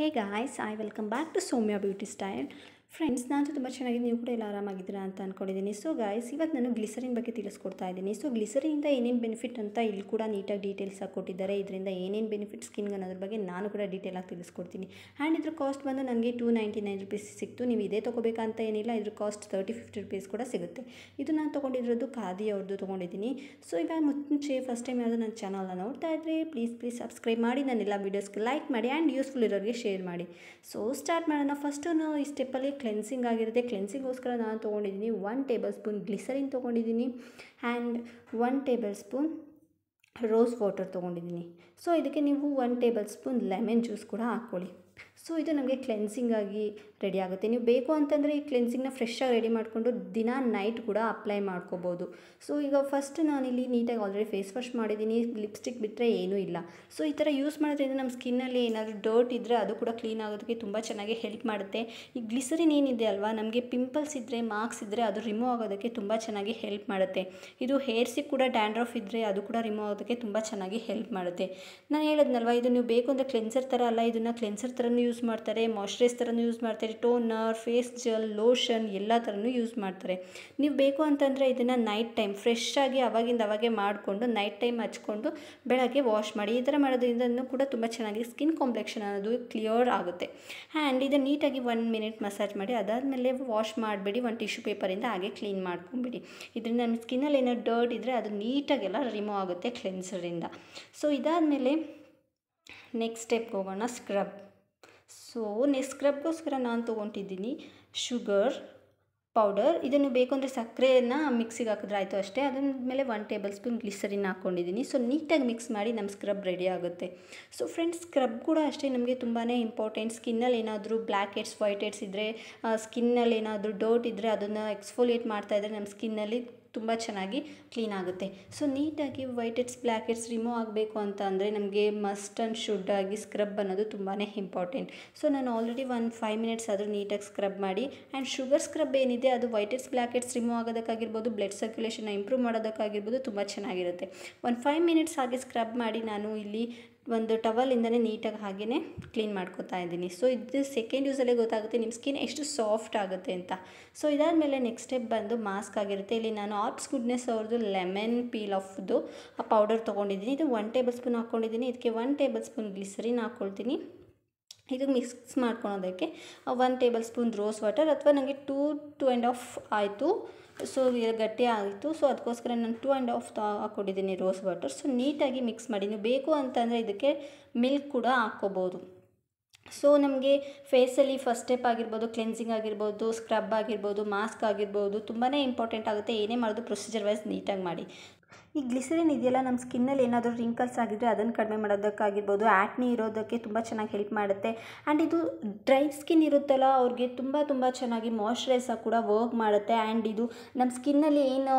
hey guys I welcome back to Soumya beauty style friends ನಾನು ತುಂಬ ಚೆನ್ನಾಗಿ ನೀವು ಕೂಡ ಎಲ್ಲ ಆರಾಮಾಗಿದ್ದೀರಾ ಅಂತ ಅಂದ್ಕೊಂಡಿದ್ದೀನಿ ಸೊ ಗಾಯ್ಸ್ ಇವತ್ತು ನಾನು ಗ್ಲಿಸರಿನ್ ಬಗ್ಗೆ ತಿಳಿಸ್ಕೊಡ್ತಾ ಇದ್ದೀನಿ ಸೊ ಗ್ಲಿಸರಿನಿಂದ ಏನೇನು ಬೆನಿಫಿಟ್ ಅಂತ ಇಲ್ಲಿ ಕೂಡ ನೀಟಾಗಿ ಡೀಟೇಲ್ಸ್ ಆಗಿ ಕೊಟ್ಟಿದ್ದಾರೆ ಇದರಿಂದ ಏನೇನು ಬೆನಿಫಿಟ್ ಸ್ಕಿನ್ಗೆ ಅನ್ನೋದ್ರ ಬಗ್ಗೆ ನಾನು ಕೂಡ ಡೀಟೇಲಾಗಿ ತಿಳಿಸ್ಕೊಡ್ತೀನಿ ಆ್ಯಂಡ್ ಇದ್ರ ಕಾಸ್ಟ್ ಬಂದು ನನಗೆ ಟೂ ನೈಂಟಿ ನೈನ್ ರುಪೀಸ್ ಸಿಕ್ತು ನೀವು ಇದೇ ತೊಗೋಬೇಕಂತ ಏನಿಲ್ಲ ಇದ್ರ ಕಾಸ್ಟ್ ತರ್ಟಿ ಫಿಫ್ಟಿ ರುಪೀಸ್ ಕೂಡ ಸಿಗುತ್ತೆ ಇದು ನಾನು ತೊಗೊಂಡಿರೋದು ಖಾದಿ ಅವ್ರದ್ದು ತೊಗೊಂಡಿದ್ದೀನಿ ಸೊ ಇವಾಗ ಮುಂಚೆ ಫಸ್ಟ್ ಟೈಮ್ ಯಾವುದು ನನ್ನ ಚಾನಲ್ನ ನೋಡ್ತಾ ಇದ್ದರೆ ಪ್ಲೀಸ್ ಪ್ಲೀಸ್ ಸಬ್ಸ್ಕ್ರೈಬ್ ಮಾಡಿ ನನ್ನೆಲ್ಲ ವೀಡಿಯೋಸ್ಗೆ ಲೈಕ್ ಮಾಡಿ ಆ್ಯಂಡ್ ಯೂಸ್ಫುಲ್ ಇರೋರಿಗೆ ಶೇರ್ ಮಾಡಿ ಸೊ ಸ್ಟಾರ್ಟ್ ಮಾಡೋಣ ಫಸ್ಟು ನಾವು ಈ ಸ್ಟೆಪ್ಪಲ್ಲಿ ಕ್ಲೆನ್ಸಿಂಗ್ ಆಗಿರುತ್ತೆ ಕ್ಲೆನ್ಸಿಂಗೋಸ್ಕರ ನಾನು ತೊಗೊಂಡಿದ್ದೀನಿ ಒನ್ ಟೇಬಲ್ ಸ್ಪೂನ್ ಗ್ಲಿಸರಿನ್ ತೊಗೊಂಡಿದ್ದೀನಿ and one tablespoon rose water ತೊಗೊಂಡಿದ್ದೀನಿ ಸೊ ಇದಕ್ಕೆ ನೀವು one tablespoon lemon juice ಕೂಡ ಹಾಕ್ಕೊಳ್ಳಿ ಸೊ ಇದು ನಮಗೆ ಕ್ಲೆನ್ಸಿಂಗ್ ಆಗಿ ರೆಡಿ ಆಗುತ್ತೆ ನೀವು ಬೇಕು ಅಂತಂದರೆ ಈ ಕ್ಲೆನ್ಸಿಂಗ್ನ ಫ್ರೆಶ್ಶಾಗಿ ರೆಡಿ ಮಾಡಿಕೊಂಡು ದಿನ ನೈಟ್ ಕೂಡ ಅಪ್ಲೈ ಮಾಡ್ಕೋಬೋದು ಸೊ ಈಗ ಫಸ್ಟ್ ನಾನಿಲ್ಲಿ ನೀಟಾಗಿ ಆಲ್ರೆಡಿ ಫೇಸ್ ವಾಶ್ ಮಾಡಿದ್ದೀನಿ ಲಿಪ್ಸ್ಟಿಕ್ ಬಿಟ್ಟರೆ ಏನೂ ಇಲ್ಲ ಸೊ ಈ ಥರ ಯೂಸ್ ಮಾಡೋದ್ರಿಂದ ನಮ್ಮ ಸ್ಕಿನ್ನಲ್ಲಿ ಏನಾದರೂ ಡರ್ಟ್ ಇದ್ದರೆ ಅದು ಕೂಡ ಕ್ಲೀನ್ ಆಗೋದಕ್ಕೆ ತುಂಬ ಚೆನ್ನಾಗಿ ಹೆಲ್ಪ್ ಮಾಡುತ್ತೆ ಈ ಗ್ಲಿಸರಿನ್ ಏನಿದೆ ಅಲ್ವಾ ನಮಗೆ ಪಿಂಪಲ್ಸ್ ಇದ್ದರೆ ಮಾರ್ಕ್ಸ್ ಇದ್ದರೆ ಅದು ರಿಮೂವ್ ಆಗೋದಕ್ಕೆ ತುಂಬ ಚೆನ್ನಾಗಿ ಹೆಲ್ಪ್ ಮಾಡುತ್ತೆ ಇದು ಹೇರ್ಸಿಗೆ ಕೂಡ ಡ್ಯಾಂಡ್ರಫ್ ಇದ್ದರೆ ಅದು ಕೂಡ ರಿಮೂವ್ ಆಗೋದಕ್ಕೆ ತುಂಬ ಚೆನ್ನಾಗಿ ಹೆಲ್ಪ್ ಮಾಡುತ್ತೆ ನಾನು ಹೇಳೋದ್ನಲ್ವ ಇದು ನೀವು ಬೇಕು ಅಂದರೆ ಕ್ಲೆನ್ಸರ್ ಥರ ಅಲ್ಲ ಇದನ್ನು ಕ್ಲೆನ್ಸರ್ ಥರನೂ ಯೂಸ್ ಮಾಡ್ತಾರೆ ಮಾಯ್ಶ್ಚರೈಸ್ ಥರನೂ ಯೂಸ್ ಮಾಡ್ತಾರೆ ಟೋನರ್ ಫೇಸ್ ಜೆಲ್ ಲೋಷನ್ ಎಲ್ಲ ಥರನೂ ಯೂಸ್ ಮಾಡ್ತಾರೆ ನೀವು ಬೇಕು ಅಂತಂದರೆ ಇದನ್ನು ನೈಟ್ ಟೈಮ್ ಫ್ರೆಶ್ ಆಗಿ ಅವಾಗಿಂದ ಅವಾಗೆ ಮಾಡಿಕೊಂಡು ನೈಟ್ ಟೈಮ್ ಹಚ್ಕೊಂಡು ಬೆಳಗ್ಗೆ ವಾಶ್ ಮಾಡಿ ಈ ಥರ ಮಾಡೋದ್ರಿಂದ ಕೂಡ ತುಂಬ ಚೆನ್ನಾಗಿ ಸ್ಕಿನ್ ಕಾಂಪ್ಲೆಕ್ಷನ್ ಅನ್ನೋದು ಕ್ಲಿಯರ್ ಆಗುತ್ತೆ ಆ್ಯಂಡ್ ಇದನ್ನು ನೀಟಾಗಿ ಒನ್ ಮಿನಿಟ್ ಮಸಾಜ್ ಮಾಡಿ ಅದಾದಮೇಲೆ ವಾಶ್ ಮಾಡಬೇಡಿ ಒಂದು ಟಿಶ್ಯೂ ಪೇಪರಿಂದ ಹಾಗೆ ಕ್ಲೀನ್ ಮಾಡ್ಕೊಂಬಿಡಿ ಇದರಿಂದ ನಮ್ಮ ಸ್ಕಿನ್ನಲ್ಲಿ ಏನೋ ಡರ್ಟ್ ಇದ್ದರೆ ಅದು ನೀಟಾಗೆಲ್ಲ ರಿಮೂವ್ ಆಗುತ್ತೆ ಕ್ಲೆನ್ಸರಿಂದ ಸೊ ಇದಾದಮೇಲೆ ನೆಕ್ಸ್ಟ್ ಸ್ಟೆಪ್ಗೆ ಹೋಗೋಣ ಸ್ಕ್ರಬ್ ಸೊ ನೆ ಸ್ಕ್ರಬ್ಗೋಸ್ಕರ ನಾನು ತೊಗೊತಿದ್ದೀನಿ ಶುಗರ್ ಪೌಡರ್ ಇದನ್ನು ಬೇಕು ಅಂದರೆ ಸಕ್ಕರೆಯನ್ನು ಮಿಕ್ಸಿಗೆ ಹಾಕಿದ್ರೆ ಆಯಿತು ಅಷ್ಟೇ ಅದಾದಮೇಲೆ ಒನ್ ಟೇಬಲ್ ಸ್ಪೂನ್ ಗ್ಲಿಸರಿನ್ ಹಾಕ್ಕೊಂಡಿದ್ದೀನಿ ಸೊ ನೀಟಾಗಿ ಮಿಕ್ಸ್ ಮಾಡಿ ನಮ್ಮ ಸ್ಕ್ರಬ್ ರೆಡಿ ಆಗುತ್ತೆ ಸೊ ಫ್ರೆಂಡ್ಸ್ ಸ್ಕ್ರಬ್ ಕೂಡ ಅಷ್ಟೇ ನಮಗೆ ತುಂಬಾ ಇಂಪಾರ್ಟೆಂಟ್ ಸ್ಕಿನ್ನಲ್ಲಿ ಏನಾದರೂ ಬ್ಲ್ಯಾಕ್ ಹೆಡ್ಸ್ ವೈಟ್ ಹೆಡ್ಸ್ ಇದ್ದರೆ ಸ್ಕಿನ್ನಲ್ಲಿ ಏನಾದರೂ ಡೌಟ್ ಇದ್ದರೆ ಅದನ್ನು ಎಕ್ಸ್ಫೋಲಿಯೇಟ್ ಮಾಡ್ತಾಯಿದ್ರೆ ನಮ್ಮ ಸ್ಕಿನ್ನಲ್ಲಿ ತುಂಬ ಚೆನ್ನಾಗಿ ಕ್ಲೀನ್ ಆಗುತ್ತೆ ಸೊ ನೀಟಾಗಿ whiteheads blackheads remove ಆಗಬೇಕು ಅಂತ ಅಂದರೆ ನಮಗೆ ಮಸ್ಟ್ ಆ್ಯಂಡ್ ಶುಡ್ ಆಗಿ ಸ್ಕ್ರಬ್ ಅನ್ನೋದು ತುಂಬಾ ಇಂಪಾರ್ಟೆಂಟ್ ಸೊ ನಾನು ಆಲ್ರೆಡಿ ಒಂದು ಫೈವ್ ಮಿನಿಟ್ಸ್ ಆದರೂ ನೀಟಾಗಿ ಸ್ಕ್ರಬ್ ಮಾಡಿ ಆ್ಯಂಡ್ ಶುಗರ್ ಸ್ಕ್ರಬ್ ಏನಿದೆ ಅದು whiteheads blackheads remove ಆಗೋದಕ್ಕಾಗಿರ್ಬೋದು ಬ್ಲಡ್ ಸರ್ಕ್ಯುಲೇಷನ್ನ ಇಂಪ್ರೂವ್ ಮಾಡೋದಕ್ಕಾಗಿರ್ಬೋದು ತುಂಬ ಚೆನ್ನಾಗಿರುತ್ತೆ ಒಂದು ಫೈವ್ ಮಿನಿಟ್ಸ್ ಹಾಗೆ ಸ್ಕ್ರಬ್ ಮಾಡಿ ನಾನು ಇಲ್ಲಿ ಒಂದು ಟವಲಿಂದನೇ ನೀಟಾಗಿ ಹಾಗೆಯೇ ಕ್ಲೀನ್ ಮಾಡ್ಕೊತಾ ಇದ್ದೀನಿ ಸೊ ಇದು ಸೆಕೆಂಡ್ ಯೂಸಲ್ಲೇ ಗೊತ್ತಾಗುತ್ತೆ ನಿಮ್ಮ ಸ್ಕಿನ್ ಎಷ್ಟು ಸಾಫ್ಟ್ ಆಗುತ್ತೆ ಅಂತ ಸೊ ಇದಾದಮೇಲೆ ನೆಕ್ಸ್ಟ್ ಸ್ಟೆಪ್ ಬಂದು ಮಾಸ್ಕ್ ಆಗಿರುತ್ತೆ ಇಲ್ಲಿ ನಾನು ಆರ್ಟ್ಸ್ ಗುಡ್ನೆಸ್ ಅವ್ರದ್ದು ಲೆಮನ್ ಪೀಲ್ ಆಫ್ದು ಆ ಪೌಡರ್ ತೊಗೊಂಡಿದ್ದೀನಿ ಇದು ಒನ್ ಟೇಬಲ್ ಸ್ಪೂನ್ ಹಾಕ್ಕೊಂಡಿದ್ದೀನಿ ಇದಕ್ಕೆ ಒನ್ ಟೇಬಲ್ ಸ್ಪೂನ್ ಗ್ಲಿಸರಿನ್ ಹಾಕ್ಕೊಳ್ತೀನಿ ಇದು ಮಿಕ್ಸ್ ಮಾಡ್ಕೊಳೋದಕ್ಕೆ one tablespoon rose water ಅಥವಾ ನನಗೆ ಟೂ ಟು ಆ್ಯಂಡ್ ಆಫ್ ಆಯಿತು ಸೊ ಗಟ್ಟಿ ಆಯಿತು ಸೊ ಅದಕ್ಕೋಸ್ಕರ ನಾನು ಟೂ ಆ್ಯಂಡ್ ಆಫ್ ಹಾಕ್ಕೊಂಡಿದ್ದೀನಿ ರೋಸ್ ವಾಟರ್ ಸೊ ನೀಟಾಗಿ ಮಿಕ್ಸ್ ಮಾಡಿ ನೀವು ಬೇಕು ಅಂತಂದರೆ ಇದಕ್ಕೆ ಮಿಲ್ಕ್ ಕೂಡ ಹಾಕ್ಕೋಬೋದು ಸೊ ನಮಗೆ ಫೇಸಲ್ಲಿ ಫಸ್ಟ್ ಸ್ಟೆಪ್ ಆಗಿರ್ಬೋದು ಕ್ಲೆನ್ಸಿಂಗ್ ಆಗಿರ್ಬೋದು ಸ್ಕ್ರಬ್ ಆಗಿರ್ಬೋದು ಮಾಸ್ಕ್ ಆಗಿರ್ಬೋದು ತುಂಬಾ ಇಂಪಾರ್ಟೆಂಟ್ ಆಗುತ್ತೆ ಏನೇ ಮಾಡೋದು ಪ್ರೊಸೀಜರ್ ವೈಸ್ ನೀಟಾಗಿ ಮಾಡಿ ಈ ಗ್ಲಿಸರಿನ್ ಇದೆಯಲ್ಲ ನಮ್ಮ ಸ್ಕಿನ್ನಲ್ಲಿ ಏನಾದರೂ ರಿಂಕಲ್ಸ್ ಆಗಿದ್ದರೆ ಅದನ್ನು ಕಡಿಮೆ ಮಾಡೋದಕ್ಕಾಗಿರ್ಬೋದು ಆ್ಯಕ್ನಿ ಇರೋದಕ್ಕೆ ತುಂಬ ಚೆನ್ನಾಗಿ ಹೆಲ್ಪ್ ಮಾಡುತ್ತೆ ಆ್ಯಂಡ್ ಇದು ಡ್ರೈ ಸ್ಕಿನ್ ಇರುತ್ತಲ್ಲ ಅವ್ರಿಗೆ ತುಂಬ ತುಂಬ ಚೆನ್ನಾಗಿ ಮಾಯ್ಶ್ಚರೈಸ್ ಕೂಡ ವರ್ಕ್ ಮಾಡುತ್ತೆ ಆ್ಯಂಡ್ ಇದು ನಮ್ಮ ಸ್ಕಿನ್ನಲ್ಲಿ ಏನು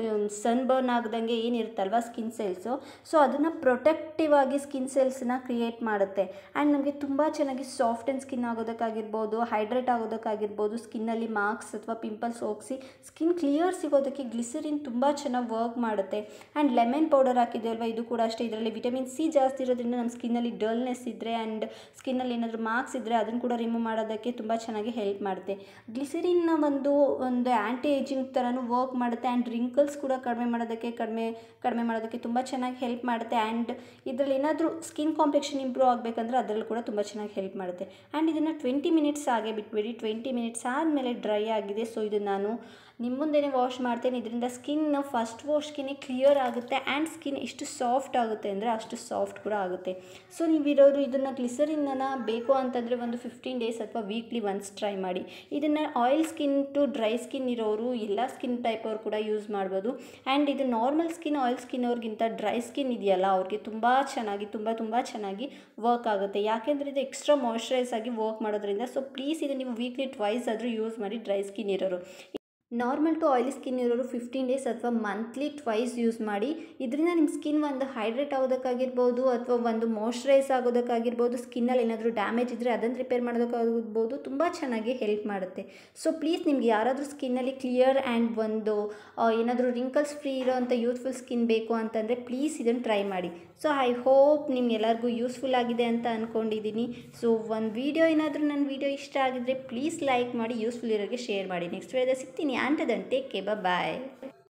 ಸನ್ ಬರ್ನ್ ಆಗದಂಗೆ ಏನಿರುತ್ತಲ್ವ ಸ್ಕಿನ್ ಸೆಲ್ಸು ಸೊ ಅದನ್ನು ಪ್ರೊಟೆಕ್ಟಿವ್ ಆಗಿ ಸ್ಕಿನ್ ಸೆಲ್ಸನ್ನ ಕ್ರಿಯೇಟ್ ಮಾಡುತ್ತೆ ಆ್ಯಂಡ್ ನಮಗೆ ತುಂಬ ಚೆನ್ನಾಗಿ ಸಾಫ್ಟ್ ಆ್ಯಂಡ್ ಸ್ಕಿನ್ ಆಗೋದಕ್ಕಾಗಿರ್ಬೋದು ಹೈಡ್ರೇಟ್ ಆಗೋದಕ್ಕಾಗಿರ್ಬೋದು ಸ್ಕಿನ್ನಲ್ಲಿ ಮಾರ್ಕ್ಸ್ ಅಥವಾ ಪಿಂಪಲ್ಸ್ ಹೋಗಿಸಿ ಸ್ಕಿನ್ ಕ್ಲಿಯರ್ ಸಿಗೋದಕ್ಕೆ ಗ್ಲಿಸರಿನ್ ತುಂಬ ಚೆನ್ನಾಗಿ ವರ್ಕ್ ಮಾಡುತ್ತೆ ಆ್ಯಂಡ್ ಲೆಮನ್ ಪೌಡರ್ ಹಾಕಿದ್ದೀವಲ್ವ ಇದು ಕೂಡ ಅಷ್ಟೇ ಇದರಲ್ಲಿ ವಿಟಮಿನ್ ಸಿ ಜಾಸ್ತಿ ಇರೋದ್ರಿಂದ ನಮ್ಮ ಸ್ಕಿನ್ನಲ್ಲಿ ಡಲ್ನೆಸ್ ಇದ್ದರೆ ಆ್ಯಂಡ್ ಸ್ಕಿನ್ನಲ್ಲಿ ಏನಾದರೂ ಮಾರ್ಕ್ಸ್ ಇದ್ದರೆ ಅದನ್ನು ಕೂಡ ರಿಮೂವ್ ಮಾಡೋದಕ್ಕೆ ತುಂಬ ಚೆನ್ನಾಗಿ ಹೆಲ್ಪ್ ಮಾಡುತ್ತೆ ಗ್ಲಿಸರಿನ್ನ ಒಂದು ಒಂದು ಆ್ಯಂಟಿ ಏಜಿಂಗ್ ಥರನೂ ವರ್ಕ್ ಮಾಡುತ್ತೆ ಆ್ಯಂಡ್ ರಿಂಕಲ್ಸ್ ಕೂಡ ಕಡಿಮೆ ಮಾಡೋದಕ್ಕೆ ಕಡಿಮೆ ಕಡಿಮೆ ಮಾಡೋದಕ್ಕೆ ತುಂಬ ಚೆನ್ನಾಗಿ ಹೆಲ್ಪ್ ಮಾಡುತ್ತೆ ಆ್ಯಂಡ್ ಇದರಲ್ಲಿ ಏನಾದರೂ ಸ್ಕಿನ್ ಕಾಂಪ್ಲೆಕ್ಷನ್ ಇಂಪ್ರೂವ್ ಆಗಬೇಕಂದ್ರೆ ಅದರಲ್ಲಿ ಕೂಡ ತುಂಬ ಚೆನ್ನಾಗಿ ಹೆಲ್ಪ್ ಮಾಡುತ್ತೆ ಆ್ಯಂಡ್ ಇದನ್ನು ಟ್ವೆಂಟಿ ಮಿನಿಟ್ಸ್ ಹಾಗೆ ಬಿಟ್ಬಿಡಿ ಟ್ವೆಂಟಿ ಮಿನಿಟ್ಸ್ ಆದಮೇಲೆ ಡ್ರೈ ಆಗಿದೆ ಸೊ ಇದು ನಾನು ನಿಮ್ಮ ಮುಂದೆನೇ ವಾಶ್ ಮಾಡ್ತೇನೆ ಇದರಿಂದ ಸ್ಕಿನ್ ಫಸ್ಟ್ ವಾಶ್ಗೆ ಕ್ಲಿಯರ್ ಆಗುತ್ತೆ ಆ್ಯಂಡ್ ಸ್ಕಿನ್ ಎಷ್ಟು ಸಾಫ್ಟ್ ಆಗುತ್ತೆ ಅಂದರೆ ಅಷ್ಟು ಸಾಫ್ಟ್ ಕೂಡ ಆಗುತ್ತೆ ಸೊ ನೀವಿರೋರು ಇದನ್ನು ಗ್ಲಿಸರಿನ್ನ ಬೇಕು ಅಂತಂದರೆ ಒಂದು ಫಿಫ್ಟೀನ್ ಡೇಸ್ ಅಥವಾ ವೀಕ್ಲಿ ಒನ್ಸ್ ಟ್ರೈ ಮಾಡಿ ಇದನ್ನು oil skin to dry skin ಇರೋರು ಎಲ್ಲ ಸ್ಕಿನ್ ಟೈಪ್ ಅವ್ರು ಕೂಡ ಯೂಸ್ ಮಾಡ್ಬೋದು ಆ್ಯಂಡ್ ಇದು ನಾರ್ಮಲ್ ಸ್ಕಿನ್ ಆಯಿಲ್ ಸ್ಕಿನ್ ಅವ್ರಿಗಿಂತ ಡ್ರೈ ಸ್ಕಿನ್ ಇದೆಯಲ್ಲ ಅವ್ರಿಗೆ ತುಂಬ ಚೆನ್ನಾಗಿ ತುಂಬ ತುಂಬ ಚೆನ್ನಾಗಿ ವರ್ಕ್ ಆಗುತ್ತೆ ಯಾಕೆಂದರೆ ಇದು ಎಕ್ಸ್ಟ್ರಾ ಮಾಯ್ಶ್ಚರೈಸ್ ಆಗಿ ವರ್ಕ್ ಮಾಡೋದ್ರಿಂದ ಸೊ ಪ್ಲೀಸ್ ಇದು ನೀವು ವೀಕ್ಲಿ ಟ್ವೈಸ್ ಆದರೂ ಯೂಸ್ ಮಾಡಿ ಡ್ರೈ ಸ್ಕಿನ್ ಇರೋರು ನಾರ್ಮಲ್ ಟು ಆಯಿಲಿ ಸ್ಕಿನ್ ಇರೋರು ಫಿಫ್ಟೀನ್ ಡೇಸ್ ಅಥವಾ ಮಂತ್ಲಿ ಟ್ವೈಸ್ ಯೂಸ್ ಮಾಡಿ ಇದರಿಂದ ನಿಮ್ಮ ಸ್ಕಿನ್ ಒಂದು ಹೈಡ್ರೇಟ್ ಆಗೋದಕ್ಕಾಗಿರ್ಬೋದು ಅಥವಾ ಒಂದು ಮಾಯ್ಶ್ಚರೈಸ್ ಆಗೋದಕ್ಕಾಗಿರ್ಬೋದು ಸ್ಕಿನ್ನಲ್ಲಿ ಏನಾದರೂ ಡ್ಯಾಮೇಜ್ ಇದ್ದರೆ ಅದನ್ನು ರಿಪೇರ್ ಮಾಡೋದಕ್ಕಾಗಿರ್ಬೋದು ತುಂಬ ಚೆನ್ನಾಗಿ ಹೆಲ್ಪ್ ಮಾಡುತ್ತೆ ಸೊ ಪ್ಲೀಸ್ ನಿಮ್ಗೆ ಯಾರಾದರೂ ಸ್ಕಿನ್ನಲ್ಲಿ ಕ್ಲಿಯರ್ ಆ್ಯಂಡ್ ಒಂದು ಏನಾದರೂ ರಿಂಕಲ್ಸ್ ಫ್ರೀ ಇರೋವಂಥ ಯೂತ್ಫುಲ್ ಸ್ಕಿನ್ ಬೇಕು ಅಂತಂದರೆ ಪ್ಲೀಸ್ ಇದನ್ನು ಟ್ರೈ ಮಾಡಿ ಸೊ ಐ ಹೋಪ್ ನಿಮ್ಗೆಲ್ಲರಿಗೂ ಯೂಸ್ಫುಲ್ ಆಗಿದೆ ಅಂತ ಅಂದ್ಕೊಂಡಿದ್ದೀನಿ ಸೊ ಒಂದು ವೀಡಿಯೋ ಏನಾದರೂ ನನ್ನ ವೀಡಿಯೋ ಇಷ್ಟ ಆಗಿದ್ರೆ ಪ್ಲೀಸ್ ಲೈಕ್ ಮಾಡಿ ಯೂಸ್ಫುಲ್ ಇರೋರಿಗೆ ಶೇರ್ ಮಾಡಿ ನೆಕ್ಸ್ಟ್ ವೇಳೆ ಸಿಗ್ತೀನಿ and then take care bye